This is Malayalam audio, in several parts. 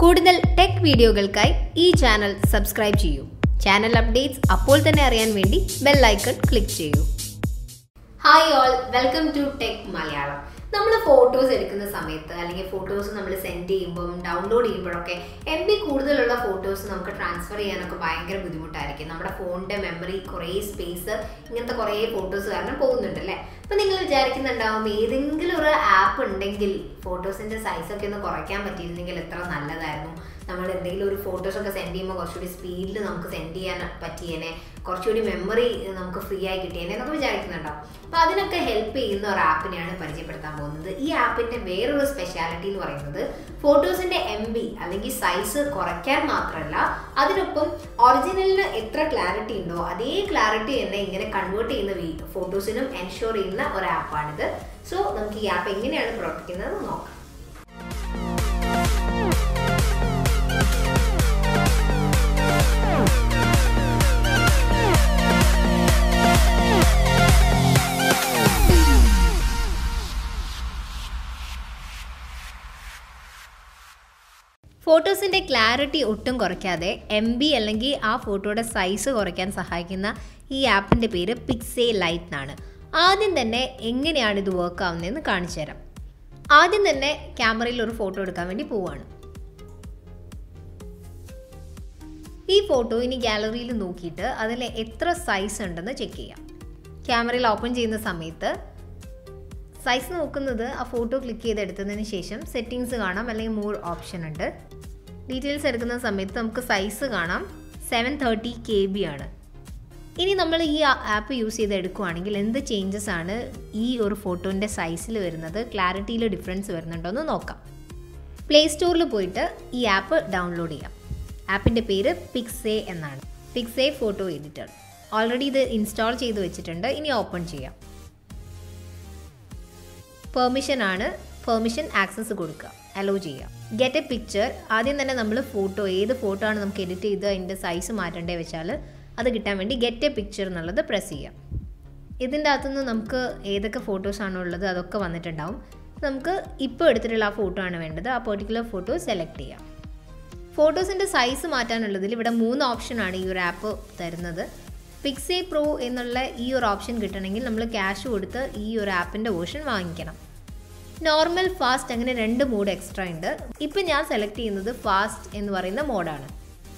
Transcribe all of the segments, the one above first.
കൂടുതൽ ടെക് വീഡിയോകൾക്കായി ഈ ചാനൽ സബ്സ്ക്രൈബ് ചെയ്യൂ ചാനൽ അപ്ഡേറ്റ്സ് അപ്പോൾ തന്നെ അറിയാൻ വേണ്ടി ബെൽ ഐക്കൺ ക്ലിക്ക് ചെയ്യൂ hi all welcome to tech Malayalam നമ്മൾ ഫോട്ടോസ് എടുക്കുന്ന സമയത്ത് അല്ലെങ്കിൽ ഫോട്ടോസ് നമ്മൾ സെൻഡ് ചെയ്യുമ്പം ഡൗൺലോഡ് ചെയ്യുമ്പോഴൊക്കെ എം ബി കൂടുതലുള്ള ഫോട്ടോസ് നമുക്ക് ട്രാൻസ്ഫർ ചെയ്യാനൊക്കെ ഭയങ്കര ബുദ്ധിമുട്ടായിരിക്കും നമ്മുടെ ഫോണിന്റെ മെമ്മറി കുറേ സ്പേസ് ഇങ്ങനത്തെ കുറേ ഫോട്ടോസ് കാരണം പോകുന്നുണ്ട് അല്ലേ അപ്പൊ നിങ്ങൾ വിചാരിക്കുന്നുണ്ടാവും ഏതെങ്കിലും ഒരു ആപ്പ് ഉണ്ടെങ്കിൽ ഫോട്ടോസിന്റെ സൈസ് ഒക്കെ ഒന്ന് കുറയ്ക്കാൻ പറ്റിയിരുന്നെങ്കിൽ എത്ര നല്ലതായിരുന്നു നമ്മൾ എന്തെങ്കിലും ഒരു ഫോട്ടോസ് ഒക്കെ സെൻഡ് ചെയ്യുമ്പോൾ കുറച്ചുകൂടി സ്പീഡിൽ നമുക്ക് സെൻഡ് ചെയ്യാൻ പറ്റിയേനെ കുറച്ചുകൂടി മെമ്മറി നമുക്ക് ഫ്രീ ആയി കിട്ടിയേനെ എന്നൊക്കെ വിചാരിക്കുന്നുണ്ടാവും അപ്പോൾ അതിനൊക്കെ ഹെൽപ്പ് ചെയ്യുന്ന ഒരു ആപ്പിനെയാണ് പരിചയപ്പെടുത്താൻ പോകുന്നത് ഈ ആപ്പിന്റെ വേറൊരു സ്പെഷ്യാലിറ്റി എന്ന് പറയുന്നത് ഫോട്ടോസിന്റെ എം ബി അല്ലെങ്കിൽ സൈസ് കുറയ്ക്കാൻ മാത്രമല്ല അതിനൊപ്പം ഒറിജിനലിന് എത്ര ക്ലാരിറ്റി ഉണ്ടോ അതേ ക്ലാരിറ്റി തന്നെ ഇങ്ങനെ കൺവേർട്ട് ചെയ്യുന്ന ഫോട്ടോസിനും എൻഷുർ ചെയ്യുന്ന ഒരു ആപ്പാണിത് സോ നമുക്ക് ഈ ആപ്പ് എങ്ങനെയാണ് പ്രവർത്തിക്കുന്നത് നോക്കാം ഫോട്ടോസിൻ്റെ ക്ലാരിറ്റി ഒട്ടും കുറയ്ക്കാതെ എം ബി അല്ലെങ്കിൽ ആ ഫോട്ടോയുടെ സൈസ് കുറയ്ക്കാൻ സഹായിക്കുന്ന ഈ ആപ്പിൻ്റെ പേര് പിക്സേ ലൈറ്റ് എന്നാണ് ആദ്യം തന്നെ എങ്ങനെയാണ് ഇത് വർക്ക് ആവുന്നതെന്ന് കാണിച്ചു തരാം ആദ്യം തന്നെ ക്യാമറയിൽ ഒരു ഫോട്ടോ എടുക്കാൻ വേണ്ടി പോവാണ് ഈ ഫോട്ടോ ഇനി ഗാലറിയിൽ നോക്കിയിട്ട് അതിൽ എത്ര സൈസ് ഉണ്ടെന്ന് ചെക്ക് ചെയ്യാം ക്യാമറയിൽ ഓപ്പൺ ചെയ്യുന്ന സമയത്ത് സൈസ് നോക്കുന്നത് ആ ഫോട്ടോ ക്ലിക്ക് ചെയ്തെടുത്തതിന് ശേഷം സെറ്റിങ്സ് കാണാം അല്ലെങ്കിൽ മോർ ഓപ്ഷൻ ഉണ്ട് ഡീറ്റെയിൽസ് എടുക്കുന്ന സമയത്ത് നമുക്ക് സൈസ് കാണാം സെവൻ തേർട്ടി കെ ബി ആണ് ഇനി നമ്മൾ ഈ ആപ്പ് യൂസ് ചെയ്ത് എടുക്കുവാണെങ്കിൽ എന്ത് ചേഞ്ചസ് ആണ് ഈ ഒരു ഫോട്ടോൻ്റെ സൈസിൽ വരുന്നത് ക്ലാരിറ്റിയിൽ ഡിഫറൻസ് വരുന്നുണ്ടോ എന്ന് നോക്കാം പ്ലേ സ്റ്റോറിൽ പോയിട്ട് ഈ ആപ്പ് ഡൗൺലോഡ് ചെയ്യാം ആപ്പിൻ്റെ പേര് പിക്സേ എന്നാണ് പിക്സേ ഫോട്ടോ എഡിറ്റർ ഓൾറെഡി ഇത് ഇൻസ്റ്റാൾ ചെയ്ത് വെച്ചിട്ടുണ്ട് ഇനി ഓപ്പൺ ചെയ്യാം പെർമിഷൻ ആണ് പെർമിഷൻ ആക്സസ് കൊടുക്കുക അലോ ചെയ്യുക ഗെറ്റ് എ പിക്ചർ ആദ്യം തന്നെ നമ്മൾ ഫോട്ടോ ഏത് ഫോട്ടോ ആണ് നമുക്ക് എഡിറ്റ് ചെയ്ത് അതിൻ്റെ സൈസ് മാറ്റേണ്ടേ വെച്ചാൽ അത് കിട്ടാൻ വേണ്ടി ഗെറ്റ് എ പിക്ചർ എന്നുള്ളത് പ്രസ് ചെയ്യാം ഇതിൻ്റെ അകത്തുനിന്ന് നമുക്ക് ഏതൊക്കെ ഫോട്ടോസ് ആണോ ഉള്ളത് അതൊക്കെ വന്നിട്ടുണ്ടാവും നമുക്ക് ഇപ്പോൾ എടുത്തിട്ടുള്ള ആ ഫോട്ടോ ആണ് വേണ്ടത് ആ പെർട്ടിക്കുലർ ഫോട്ടോ സെലക്ട് ചെയ്യാം ഫോട്ടോസിൻ്റെ സൈസ് മാറ്റാനുള്ളതിൽ ഇവിടെ മൂന്ന് ഓപ്ഷനാണ് ഈ ഒരു ആപ്പ് തരുന്നത് പിക്സേ പ്രോ എന്നുള്ള ഈ ഒരു ഓപ്ഷൻ കിട്ടണമെങ്കിൽ നമ്മൾ ക്യാഷ് കൊടുത്ത് ഈ ഒരു ആപ്പിൻ്റെ വേർഷൻ വാങ്ങിക്കണം നോർമൽ ഫാസ്റ്റ് അങ്ങനെ രണ്ട് മോഡ് എക്സ്ട്രാ ഉണ്ട് ഇപ്പം ഞാൻ സെലക്ട് ചെയ്യുന്നത് ഫാസ്റ്റ് എന്ന് പറയുന്ന മോഡാണ്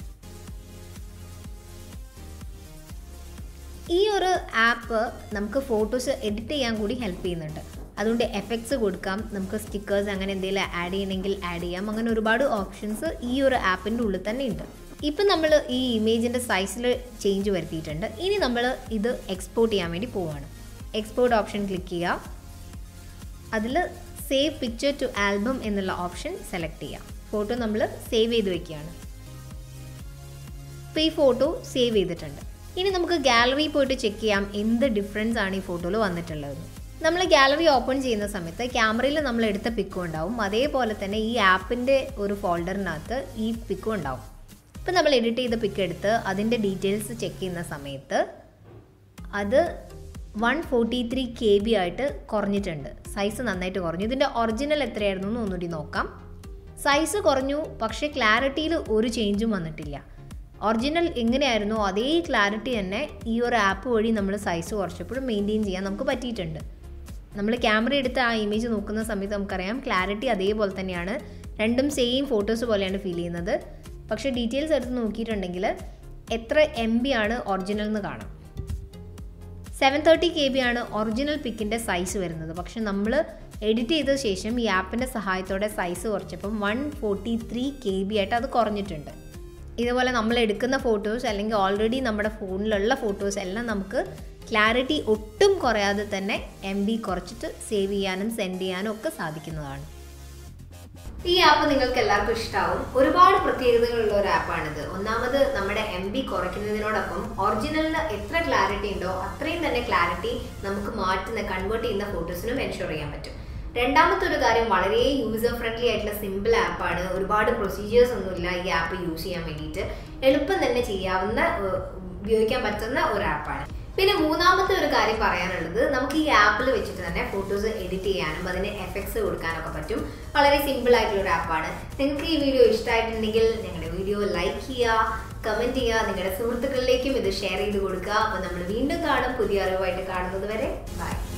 ഈ ഒരു ആപ്പ് നമുക്ക് ഫോട്ടോസ് എഡിറ്റ് ചെയ്യാൻ കൂടി ഹെൽപ്പ് ചെയ്യുന്നുണ്ട് അതുകൊണ്ട് എഫക്ട്സ് കൊടുക്കാം നമുക്ക് സ്റ്റിക്കേഴ്സ് അങ്ങനെ എന്തെങ്കിലും ആഡ് ചെയ്യണമെങ്കിൽ ആഡ് ചെയ്യാം അങ്ങനെ ഒരുപാട് ഓപ്ഷൻസ് ഈ ഒരു ആപ്പിൻ്റെ ഉള്ളിൽ തന്നെ ഉണ്ട് ഇപ്പം നമ്മൾ ഈ ഇമേജിൻ്റെ സൈസിൽ ചേഞ്ച് വരുത്തിയിട്ടുണ്ട് ഇനി നമ്മൾ ഇത് എക്സ്പോർട്ട് ചെയ്യാൻ വേണ്ടി പോവാണ് എക്സ്പോർട്ട് ഓപ്ഷൻ ക്ലിക്ക് ചെയ്യുക അതിൽ സേവ് പിക്ചർ ടു ആൽബം എന്നുള്ള ഓപ്ഷൻ സെലക്ട് ചെയ്യാം ഫോട്ടോ നമ്മൾ സേവ് ചെയ്ത് വെക്കുകയാണ് ഇപ്പോൾ ഈ ഫോട്ടോ സേവ് ചെയ്തിട്ടുണ്ട് ഇനി നമുക്ക് ഗാലറി പോയിട്ട് ചെക്ക് ചെയ്യാം എന്ത് ഡിഫറൻസ് ആണ് ഈ ഫോട്ടോയിൽ വന്നിട്ടുള്ളത് നമ്മൾ ഗാലറി ഓപ്പൺ ചെയ്യുന്ന സമയത്ത് ക്യാമറയിൽ നമ്മൾ എടുത്ത പിക്കും ഉണ്ടാവും അതേപോലെ തന്നെ ഈ ആപ്പിൻ്റെ ഒരു ഫോൾഡറിനകത്ത് ഈ പിക്കും ഉണ്ടാവും ഇപ്പം നമ്മൾ എഡിറ്റ് ചെയ്ത പിക്ക് എടുത്ത് അതിൻ്റെ ഡീറ്റെയിൽസ് ചെക്ക് ചെയ്യുന്ന സമയത്ത് അത് one forty three K B ആയിട്ട് കുറഞ്ഞിട്ടുണ്ട് സൈസ് നന്നായിട്ട് കുറഞ്ഞു ഇതിൻ്റെ ഒറിജിനൽ എത്രയായിരുന്നു എന്ന് ഒന്നുകൂടി നോക്കാം സൈസ് കുറഞ്ഞു പക്ഷേ ക്ലാരിറ്റിയിൽ ഒരു ചേഞ്ചും വന്നിട്ടില്ല ഒറിജിനൽ എങ്ങനെയായിരുന്നോ അതേ ക്ലാരിറ്റി തന്നെ ഈ ഒരു ആപ്പ് വഴി നമ്മൾ സൈസ് കുറച്ചപ്പോഴും മെയിൻറ്റെയിൻ ചെയ്യാൻ നമുക്ക് പറ്റിയിട്ടുണ്ട് നമ്മൾ ക്യാമറ എടുത്ത് ആ ഇമേജ് നോക്കുന്ന സമയത്ത് നമുക്കറിയാം ക്ലാരിറ്റി അതേപോലെ തന്നെയാണ് രണ്ടും സെയിം ഫോട്ടോസ് പോലെയാണ് ഫീൽ ചെയ്യുന്നത് പക്ഷേ ഡീറ്റെയിൽസ് എടുത്ത് നോക്കിയിട്ടുണ്ടെങ്കിൽ എത്ര എം ബി ആണ് ഒറിജിനൽ എന്ന് കാണാം സെവൻ തേർട്ടി കെ ബി ആണ് ഒറിജിനൽ പിക്കിൻ്റെ സൈസ് വരുന്നത് പക്ഷെ നമ്മൾ എഡിറ്റ് ചെയ്ത ശേഷം ഈ ആപ്പിൻ്റെ സഹായത്തോടെ സൈസ് കുറച്ചപ്പം one forty three K B ആയിട്ട് അത് കുറഞ്ഞിട്ടുണ്ട് ഇതുപോലെ നമ്മൾ എടുക്കുന്ന ഫോട്ടോസ് അല്ലെങ്കിൽ ഓൾറെഡി നമ്മുടെ ഫോണിലുള്ള ഫോട്ടോസ് എല്ലാം നമുക്ക് ക്ലാരിറ്റി ഒട്ടും കുറയാതെ തന്നെ എം ബി കുറച്ചിട്ട് സേവ് ചെയ്യാനും സെൻഡ് ചെയ്യാനും ഒക്കെ സാധിക്കുന്നതാണ് ഈ ആപ്പ് നിങ്ങൾക്ക് എല്ലാവർക്കും ഇഷ്ടമാവും ഒരുപാട് പ്രത്യേകതകളുള്ള ഒരു ആപ്പാണിത് ഒന്നാമത് നമ്മുടെ എം ബി കുറയ്ക്കുന്നതിനോടൊപ്പം ഒറിജിനലിന് എത്ര ക്ലാരിറ്റി ഉണ്ടോ അത്രയും തന്നെ ക്ലാരിറ്റി നമുക്ക് മാറ്റുന്ന കൺവേർട്ട് ചെയ്യുന്ന ഫോട്ടോസിനും എൻഷുർ ചെയ്യാൻ പറ്റും രണ്ടാമത്തെ ഒരു കാര്യം വളരെ യൂസർ ഫ്രണ്ട്ലി ആയിട്ടുള്ള സിമ്പിൾ ആപ്പാണ് ഒരുപാട് പ്രൊസീജിയേഴ്സ് ഒന്നുമില്ല ഈ ആപ്പ് യൂസ് ചെയ്യാൻ വേണ്ടിയിട്ട് എളുപ്പം തന്നെ ചെയ്യാവുന്ന ഉപയോഗിക്കാൻ പറ്റുന്ന ഒരു ആപ്പാണ് പിന്നെ മൂന്നാമത്തെ ഒരു കാര്യം പറയാനുള്ളത് നമുക്ക് ഈ ആപ്പിൽ വെച്ചിട്ട് തന്നെ ഫോട്ടോസ് എഡിറ്റ് ചെയ്യാനും അതിന് എഫക്ട്സ് കൊടുക്കാനൊക്കെ പറ്റും വളരെ സിമ്പിൾ ആയിട്ടുള്ള ഒരു ആപ്പാണ് നിങ്ങൾക്ക് ഈ വീഡിയോ ഇഷ്ടമായിട്ടുണ്ടെങ്കിൽ ഞങ്ങളുടെ വീഡിയോ ലൈക്ക് ചെയ്യുക കമന്റ് ചെയ്യുക നിങ്ങളുടെ സുഹൃത്തുക്കളിലേക്കും ഇത് ഷെയർ ചെയ്ത് കൊടുക്കുക അപ്പോൾ നമ്മൾ വീണ്ടും കാണും പുതിയ അറിവായിട്ട് കാണുന്നത് വരെ ബൈ